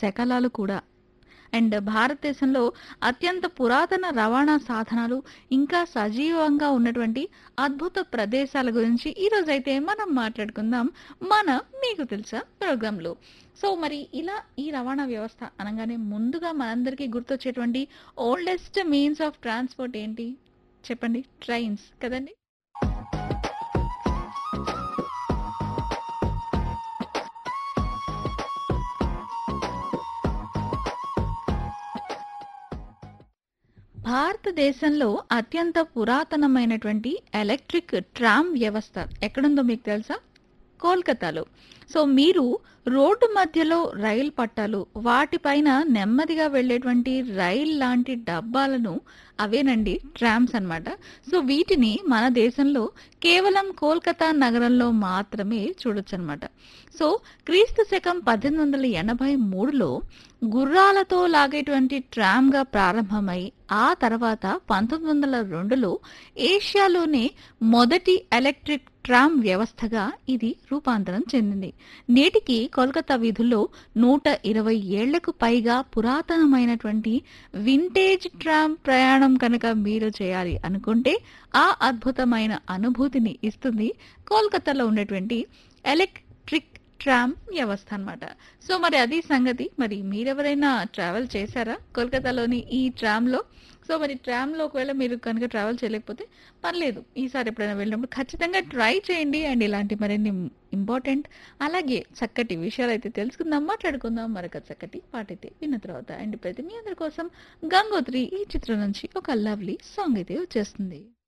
శకలాలు కూడా అండ్ భారతదేశంలో అత్యంత పురాతన రవాణా సాధనాలు ఇంకా సజీవంగా ఉన్నటువంటి అద్భుత ప్రదేశాల గురించి ఈరోజైతే మనం మాట్లాడుకుందాం మన మీకు తెలుసా ప్రోగ్రాంలో సో మరి ఇలా ఈ రవాణా వ్యవస్థ అనగానే ముందుగా మనందరికీ గుర్తొచ్చేటువంటి ఓల్డెస్ట్ మీన్స్ ఆఫ్ ట్రాన్స్పోర్ట్ ఏంటి చెప్పండి ట్రైన్స్ కదండి భారతదేశంలో అత్యంత పురాతనమైనటువంటి ఎలక్ట్రిక్ ట్రామ్ వ్యవస్థ ఎక్కడుందో మీకు తెలుసా కోల్కతాలో సో మీరు రోడ్డు మధ్యలో రైలు పట్టాలు వాటిపైన నెమ్మదిగా వెళ్ళేటువంటి రైల్ లాంటి డబ్బాలను అవేనండి ట్రామ్స్ అన్నమాట సో వీటిని మన దేశంలో కేవలం కోల్కతా నగరంలో మాత్రమే చూడొచ్చు అనమాట సో క్రీస్తు శకం పద్దెనిమిది వందల ఎనభై మూడులో గుర్రాలతో లాగేటువంటి ట్రామ్గా ప్రారంభమై ఆ తర్వాత పంతొమ్మిది వందల రెండులో ఏషియాలోనే మొదటి ఎలక్ట్రిక్ ట్రామ్ వ్యవస్థగా ఇది రూపాంతరం చెందింది నేటికి కోల్కతా వీధుల్లో నూట ఇరవై ఏళ్లకు పైగా పురాతనమైనటువంటి వింటేజ్ ట్రామ్ ప్రయాణం కనుక మీరు చేయాలి అనుకుంటే ఆ అద్భుతమైన అనుభూతిని ఇస్తుంది కోల్కతాలో ఉన్నటువంటి ఎలక్ట్రిక్ ట్రామ్ వ్యవస్థ అన్నమాట సో మరి అది సంగతి మరి మీరెవరైనా ట్రావెల్ చేశారా కోల్కతాలోని ఈ ట్రామ్లో సో మరి ట్రామ్లో ఒకవేళ మీరు కనుక ట్రావెల్ చేయలేకపోతే పర్లేదు ఈసారి ఎప్పుడైనా వెళ్ళినప్పుడు ఖచ్చితంగా ట్రై చేయండి అండ్ ఇలాంటి మరిన్ని ఇంపార్టెంట్ అలాగే చక్కటి విషయాలు అయితే తెలుసుకుందాం మాట్లాడుకుందాం మరొక చక్కటి పాట అయితే విన్న తర్వాత అండ్ ప్రతి మీ అందరి కోసం గంగోత్రి ఈ చిత్రం నుంచి ఒక లవ్లీ సాంగ్ అయితే వచ్చేస్తుంది